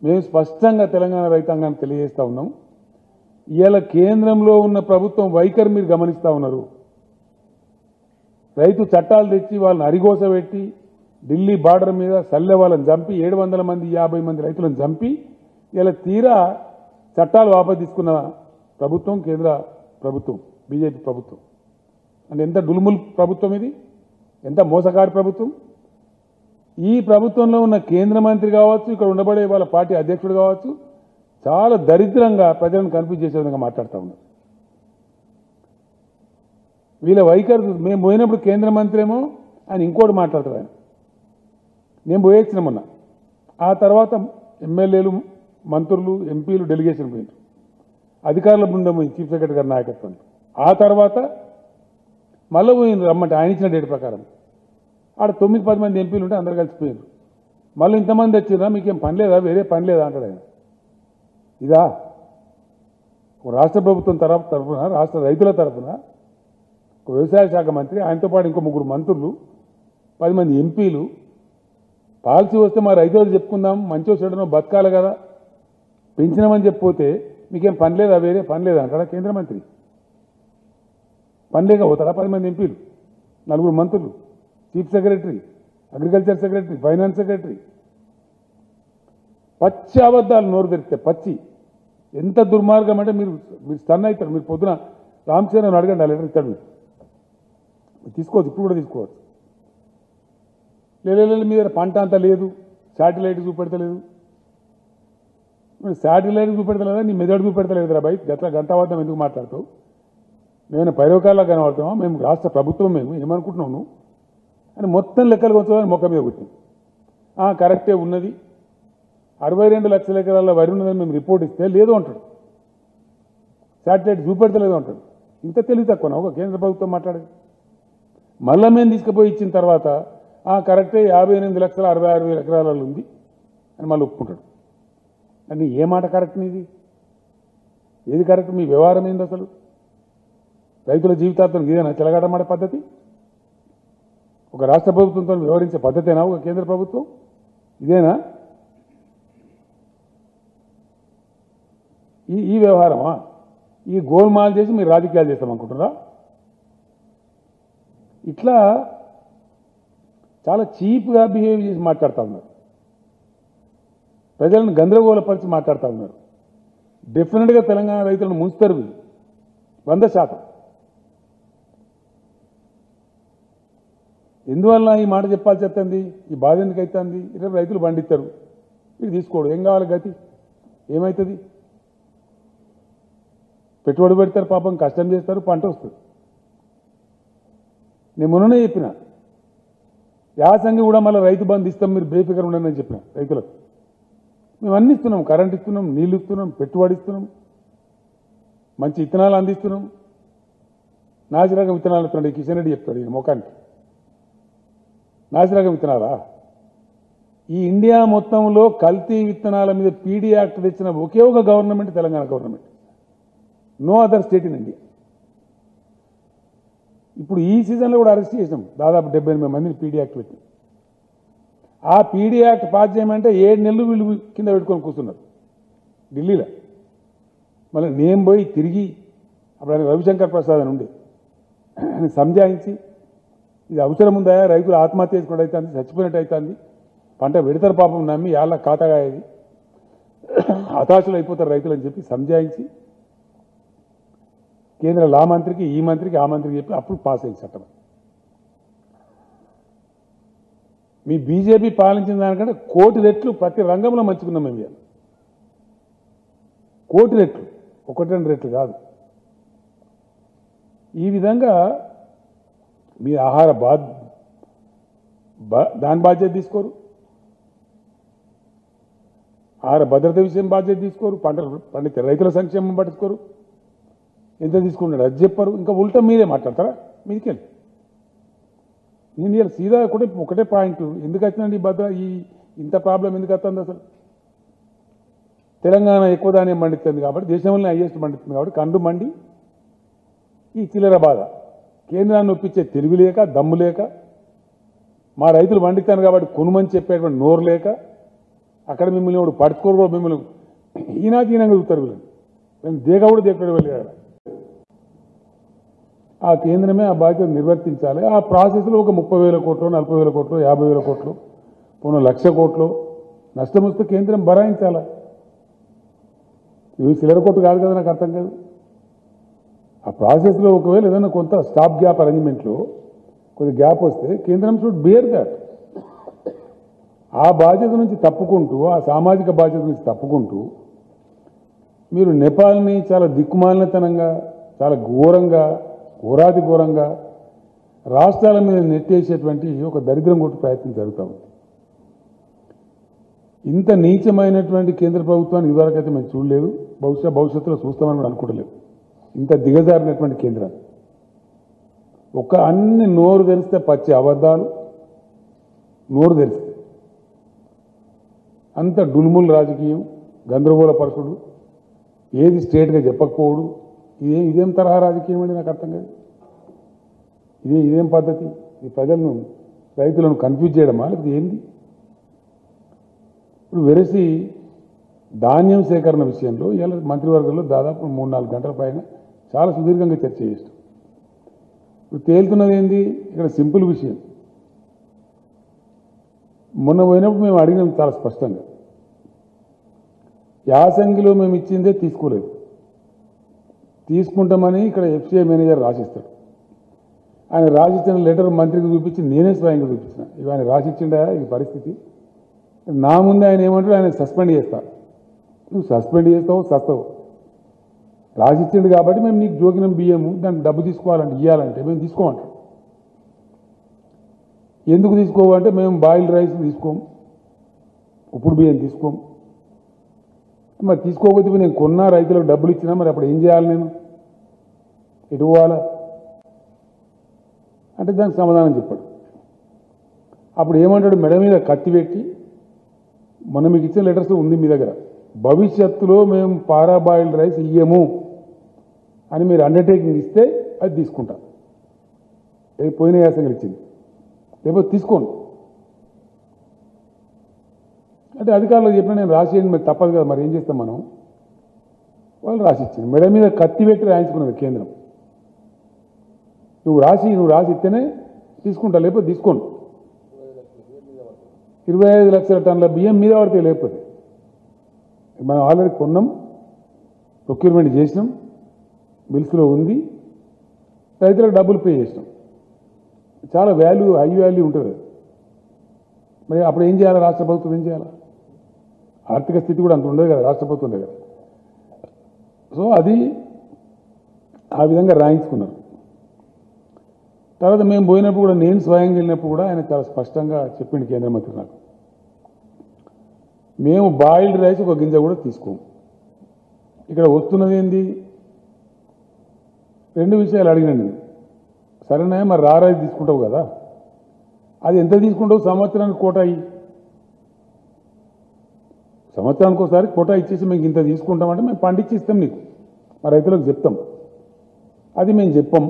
మేము స్పష్టంగా తెలంగాణ రైతాంగానికి తెలియజేస్తా ఉన్నాం ఇవాళ కేంద్రంలో ఉన్న ప్రభుత్వం వైఖరి మీరు గమనిస్తూ ఉన్నారు రైతు చట్టాలు తెచ్చి వాళ్ళని అరిగోస పెట్టి ఢిల్లీ బార్డర్ మీద సల్లె వాళ్ళని చంపి ఏడు వందల మంది యాభై మంది రైతులను చంపి ఇలా తీరా చట్టాలు వాపసు తీసుకున్న ప్రభుత్వం కేంద్ర ప్రభుత్వం బీజేపీ ప్రభుత్వం అంటే ఎంత డులుముల్ ప్రభుత్వం ఇది ఎంత మోసగారి ప్రభుత్వం ఈ ప్రభుత్వంలో ఉన్న కేంద్ర మంత్రి కావచ్చు ఇక్కడ ఉండబడే వాళ్ళ పార్టీ అధ్యక్షుడు కావచ్చు చాలా దరిద్రంగా ప్రజలను కన్ఫ్యూజ్ చేసే విధంగా మాట్లాడుతూ ఉన్నారు వీళ్ళ వైఖరి మేము పోయినప్పుడు కేంద్ర మంత్రి ఏమో ఆయన ఇంకోటి మాట్లాడతాడు ఆయన నేను పోయొచ్చిన మొన్న ఆ తర్వాత ఎమ్మెల్యేలు మంత్రులు ఎంపీలు డెలిగేషన్ పోయినారు అధికారుల బృందం పోయింది చీఫ్ సెక్రటరీ గారి నాయకత్వంలో ఆ తర్వాత మళ్ళీ పోయింది రమ్మంటే ఆయన ఇచ్చిన డేట్ ప్రకారం ఆడ తొమ్మిది పది మంది ఎంపీలు ఉంటే అందరు కలిసిపోయారు మళ్ళీ ఇంతమంది వచ్చిర్రా మీకేం పని లేదా వేరే పని లేదా అంటాడు ఆయన ఇదా ఒక రాష్ట్ర ప్రభుత్వం తరఫు తరఫున రాష్ట్ర రైతుల తరఫున ఒక వ్యవసాయ శాఖ మంత్రి ఆయనతో పాటు ఇంకో ముగ్గురు మంత్రులు పది మంది ఎంపీలు పాలసీ వస్తే మా రైతులు చెప్పుకుందాం మంచిగా చెడనో బతకాలి కదా పెంచినామని చెప్పిపోతే మీకేం పని లేదా వేరే పని లేదా అంటాడా కేంద్ర మంత్రి పని లేక పోతారా పది మంది ఎంపీలు నలుగురు మంత్రులు chief secretary agriculture secretary finance secretary పచ్చి అబద్ధాలు నోరు తెరిస్తే పచ్చి ఎంత దుర్మార్గం అంటే మీరు మీరు స్టన్ అవుతారు మీరు పొద్దున రామచంద్రన్ అడగండి ఆ లెటర్ ఇస్తాడు మీరు మీరు తీసుకోవచ్చు ఇప్పుడు కూడా తీసుకోవచ్చు లేదు మీ దగ్గర పంట అంతా లేదు శాటిలైట్ చూపెడతలేదు శాటిలైట్ చూపెడతలేదా నీ మెదడు చూపెడతలేదు రా బయట గట్ల గంటవాదం ఎందుకు మాట్లాడతావు మేము పైరవకాల్లో కనబడుతున్నాం మేము రాష్ట్ర ప్రభుత్వం మేము ఏమనుకుంటున్నావు నువ్వు అని మొత్తం లెక్కలు కొంచెం మొక్క మీద కూర్చుంది ఆ, కరెక్టే ఉన్నది అరవై రెండు లక్షల ఎకరాల వరి ఉన్నదని మేము రిపోర్ట్ ఇస్తే లేదు అంటాడు శాటిలైట్ చూపెడతలేదు అంటాడు ఇంత తెలివి తక్కువ ఒక కేంద్ర ప్రభుత్వం మాట్లాడేది మళ్ళా మేము తీసుకుపోయి ఇచ్చిన తర్వాత ఆ కరెక్టే యాభై ఎనిమిది లక్షల అరవై ఆరు వేల ఎకరాలలో ఉంది అని మళ్ళీ ఒప్పుకుంటాడు అని ఏ మాట కరెక్ట్ నీది ఏది కరెక్ట్ మీ వ్యవహారం ఏంది అసలు రైతుల జీవితార్థం ఇదేనా చెలగాటమాట పద్ధతి ఒక రాష్ట్ర ప్రభుత్వంతో వ్యవహరించే పద్ధతేనా ఒక కేంద్ర ప్రభుత్వం ఇదేనా ఈ ఈ వ్యవహారమా ఈ గోల్మాల్ చేసి మీరు రాజకీయాలు చేస్తామనుకుంటున్నారా ఇట్లా చాలా చీప్గా బిహేవ్ చేసి మాట్లాడుతూ ఉన్నారు ప్రజలను గందరగోళపరిచి మాట్లాడుతూ ఉన్నారు డెఫినెట్గా తెలంగాణ రైతులను ముంచుతారు వీళ్ళు వంద శాతం ఎందువల్ల ఈ మాట చెప్పాల్సి వస్తుంది ఈ బాధ ఎందుకు అవుతుంది ఇతర రైతులు పండిస్తారు ఇది తీసుకోడు ఏం కావాలి గతి ఏమవుతుంది పెట్టుబడి పెడతారు పాపం కష్టం చేస్తారు పంట వస్తుంది నేను మొన్ననే చెప్పిన యాసంగి కూడా మళ్ళీ రైతు బంధు ఇస్తాం మీరు బేఫికర్ ఉండండి అని చెప్పిన రైతులకు మేము అన్ని ఇస్తున్నాం కరెంట్ ఇస్తున్నాం నీళ్లు ఇస్తున్నాం పెట్టుబడి ఇస్తున్నాం మంచి విత్తనాలు అందిస్తున్నాం నాసిరకం విత్తనాలు ఇస్తున్నాడు ఈ కిషన్ రెడ్డి చెప్తాడు ఈ ముఖానికి నాసిరకం విత్తనాలా ఈ ఇండియా మొత్తంలో కల్తీ విత్తనాల మీద పీడీ యాక్ట్ తెచ్చిన ఒకే ఒక government Telangana government no other state in India ఇప్పుడు ఈ సీజన్లో కూడా అరెస్ట్ చేసాం దాదాపు డెబ్బై ఎనిమిది మందిని పీడీ యాక్ట్ పెట్టి ఆ పీడీ యాక్ట్ పాస్ చేయమంటే ఏడు నెలలు వీళ్ళు కింద పెట్టుకొని కూర్చున్నారు ఢిల్లీలో మళ్ళీ నేను పోయి తిరిగి అప్పుడు ఆయన రవిశంకర్ ప్రసాద్ అని ఉండే ఆయన సంజాయించి ఇది అవసరం ఉందా రైతులు ఆత్మహత్య చేసుకోవడం అవుతుంది చచ్చిపోయినట్టు అవుతుంది పంట విడతర పాపం నమ్మి వాళ్ళ ఖాతాగా ఇది హతాశులు అయిపోతారు రైతులు అని చెప్పి సంజాయించి కేంద్ర లా మంత్రికి ఈ మంత్రికి ఆ మంత్రికి చెప్పి అప్పుడు పాస్ అయింది చట్టం మీ బీజేపీ పాలించిన దానికంటే కోటి రెట్లు ప్రతి రంగంలో మంచుకున్నాం మేము ఇవాళ కోటి రెట్లు ఒకటి రెండు రెట్లు కాదు ఈ విధంగా మీ ఆహార బా బా- దాని బాధ్యత తీసుకోరు ఆహార భద్రత విషయం బాధ్యత తీసుకోరు పంటలు పండితే రైతుల సంక్షేమం పట్టించుకోరు ఎంత తీసుకున్నాడు అది చెప్పారు ఇంకా ఉల్టా మీరే మాట్లాడతారా మీదికెళ్ళి నేను ఇలా సీదా ఒకటే ఒకటే పాయింట్ ఎందుకు వచ్చిందండి ఈ భద్ర ఈ ఇంత ప్రాబ్లం ఎందుకు వస్తుంది అసలు తెలంగాణ ఎక్కువ ధాన్యం పండిస్తుంది కాబట్టి దేశంలోనే హైయెస్ట్ పండిస్తుంది కాబట్టి కండు మండి ఈ చిల్లర బాధ కేంద్రాన్ని ఒప్పించే తెలివి లేక దమ్ము లేక మా రైతులు పండిస్తాను కాబట్టి కొనుమని చెప్పేటువంటి నోరు లేక అక్కడ మిమ్మల్ని వాడు పడుచుకోరు కూడా మిమ్మల్ని ఈనాతీనంగా చూస్తారు వీళ్ళు మేము దేగ కూడా దేక్కడు వెళ్ళారు ఆ కేంద్రమే ఆ బాధ్యత నిర్వర్తించాలి ఆ ప్రాసెస్లో ఒక ముప్పై వేల కోట్లు నలభై వేల కోట్లు యాభై వేల కోట్లు పోను లక్ష కోట్లు నష్టం వస్తే కేంద్రం భరాయించాలా ఇవి చిల్లర కొట్టు కాదు కదా నాకు అర్థం కాదు ఆ ప్రాసెస్లో ఒకవేళ ఏదైనా కొంత స్టాప్ గ్యాప్ అరేంజ్మెంట్లో కొద్ది గ్యాప్ వస్తే కేంద్రం షుడ్ బియర్ దాట్ ఆ బాధ్యత నుంచి తప్పుకుంటూ ఆ సామాజిక బాధ్యత నుంచి తప్పుకుంటూ మీరు నేపాల్ని చాలా దిక్కుమాలినతనంగా చాలా ఘోరంగా ఘోరాతి ఘోరంగా రాష్ట్రాల మీద నెట్టేసేటువంటి ఒక దరిద్రం కొట్టు ప్రయత్నం జరుగుతూ ఉంది ఇంత నీచమైనటువంటి కేంద్ర ప్రభుత్వాన్ని ఇదివరకైతే మేము చూడలేదు బహుశా భవిష్యత్తులో చూస్తామని కూడా అనుకోవట్లేదు ఇంత దిగజారినటువంటి కేంద్రాన్ని ఒక అన్ని నోరు తెరిస్తే పచ్చి అబద్ధాలు నోరు తెరిస్తే అంత డుల్ముల్ రాజకీయం గందరగోళ పరచుడు ఏది స్ట్రేట్గా చెప్పకపోవడు ఇదేం ఇదేం తరహా రాజకీయం అండి నాకు అర్థం కాదు ఇదే ఇదేం పద్ధతి ఈ ప్రజలను రైతులను కన్ఫ్యూజ్ చేయడమా లేకపోతే ఏంది ఇప్పుడు వెరసి ధాన్యం సేకరణ విషయంలో ఇలా మంత్రివర్గంలో దాదాపు మూడు నాలుగు గంటల పైన చాలా సుదీర్ఘంగా చర్చ చేస్తాం ఇప్పుడు తేలుతున్నది ఏంది ఇక్కడ సింపుల్ విషయం మొన్న పోయినప్పుడు మేము అడిగినాం చాలా స్పష్టంగా యాసంగిలో మేము ఇచ్చిందే తీసుకోలేదు తీసుకుంటామని ఇక్కడ ఎఫ్సిఐ మేనేజర్ రాసిస్తాడు ఆయన రాసిచ్చిన లెటర్ మంత్రికి చూపించి నేనే స్వయంగా చూపించిన ఇవి ఆయన రాసిచ్చిండా ఈ పరిస్థితి నా ముందే ఆయన ఏమంటాడు ఆయన సస్పెండ్ చేస్తా నువ్వు సస్పెండ్ చేస్తావు సస్తావు రాసిచ్చిండు కాబట్టి మేము నీకు జోకినం బియ్యము దానికి డబ్బు తీసుకోవాలంటే ఇవ్వాలంటే మేము తీసుకోమంటాం ఎందుకు తీసుకోవాలంటే మేము బాయిల్డ్ రైస్ తీసుకోం ఉప్పుడు బియ్యం తీసుకోం మరి తీసుకోకపోతే ఇప్పుడు నేను కొన్నా రైతులకు డబ్బులు ఇచ్చినా మరి అప్పుడు ఏం చేయాలి నేను ఎటు పోవాలా అంటే దానికి సమాధానం చెప్పాడు అప్పుడు ఏమంటాడు మెడ మీద కత్తి పెట్టి మొన్న మీకు ఇచ్చిన లెటర్స్ ఉంది మీ దగ్గర భవిష్యత్తులో మేము పారాబాయిల్డ్ రైస్ ఇయ్యము అని మీరు అండర్టేకింగ్ ఇస్తే అది తీసుకుంటాం ఇది పోయిన యాసంగా ఇచ్చింది లేకపోతే తీసుకోండి అంటే అధికారులకు చెప్పిన నేను రాసేయండి మరి తప్పదు కదా మరి ఏం చేస్తాం మనం వాళ్ళు రాసిచ్చింది మెడ మీద కత్తి పెట్టి రాయించుకున్నది కేంద్రం నువ్వు రాసి నువ్వు రాసి ఇస్తేనే తీసుకుంటా లేకపోతే తీసుకోండి ఇరవై ఐదు లక్షల టన్నుల బియ్యం మీద పడితే లేకపోతే మనం ఆల్రెడీ కొన్నాం ప్రొక్యూర్మెంట్ చేసినాం మిల్స్లో ఉంది రైతులకు డబ్బులు పే చేసినాం చాలా వాల్యూ హై వాల్యూ ఉంటుంది అది. మరి అప్పుడు ఏం చేయాలి రాష్ట్ర ప్రభుత్వం ఏం చేయాలి ఆర్థిక స్థితి కూడా అంత ఉండదు కదా రాష్ట్ర ప్రభుత్వం దగ్గర సో అది ఆ విధంగా రాయించుకున్నారు తర్వాత మేము పోయినప్పుడు కూడా నేను స్వయంగా వెళ్ళినప్పుడు కూడా ఆయన చాలా స్పష్టంగా చెప్పిండు కేంద్ర మంత్రి నాకు మేము బాయిల్డ్ రైస్ ఒక గింజ కూడా తీసుకోము ఇక్కడ వస్తున్నది ఏంది రెండు విషయాలు అడిగినండి సరేనా మరి రా రైస్ తీసుకుంటావు కదా అది ఎంత తీసుకుంటావు సంవత్సరానికి కోట అయ్యి సంవత్సరానికి ఒకసారి కోటా ఇచ్చేసి మేము ఇంత తీసుకుంటామంటే మేము పండించి ఇస్తాం నీకు మా రైతులకు చెప్తాం అది మేము చెప్పాం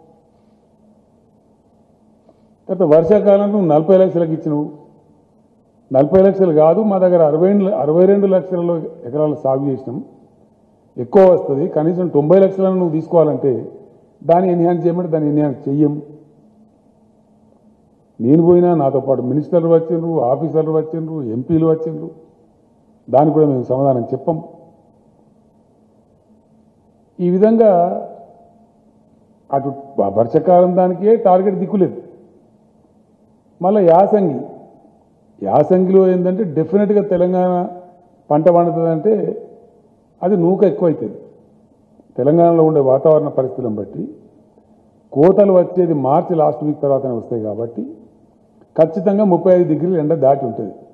తర్వాత వర్షాకాలం నువ్వు నలభై లక్షలకు ఇచ్చినవు నలభై లక్షలు కాదు మా దగ్గర అరవై అరవై రెండు లక్షల ఎకరాలు సాగు చేసినాం ఎక్కువ వస్తుంది కనీసం తొంభై లక్షలను నువ్వు తీసుకోవాలంటే దాన్ని ఎన్హాన్స్ చేయమంటే దాన్ని ఎన్హాన్స్ చెయ్యం నేను పోయినా నాతో పాటు మినిస్టర్లు వచ్చిండ్రు ఆఫీసర్లు వచ్చిండ్రు ఎంపీలు వచ్చిండ్రు దానికి కూడా మేము సమాధానం చెప్పం ఈ విధంగా అటు వర్షకాలం దానికే టార్గెట్ దిక్కులేదు మళ్ళీ యాసంగి యాసంగిలో ఏంటంటే డెఫినెట్గా తెలంగాణ పంట పండుతుందంటే అది నూక ఎక్కువ అవుతుంది తెలంగాణలో ఉండే వాతావరణ పరిస్థితులను బట్టి కోతలు వచ్చేది మార్చి లాస్ట్ వీక్ తర్వాతనే వస్తాయి కాబట్టి ఖచ్చితంగా ముప్పై ఐదు డిగ్రీలు ఎండ దాటి ఉంటుంది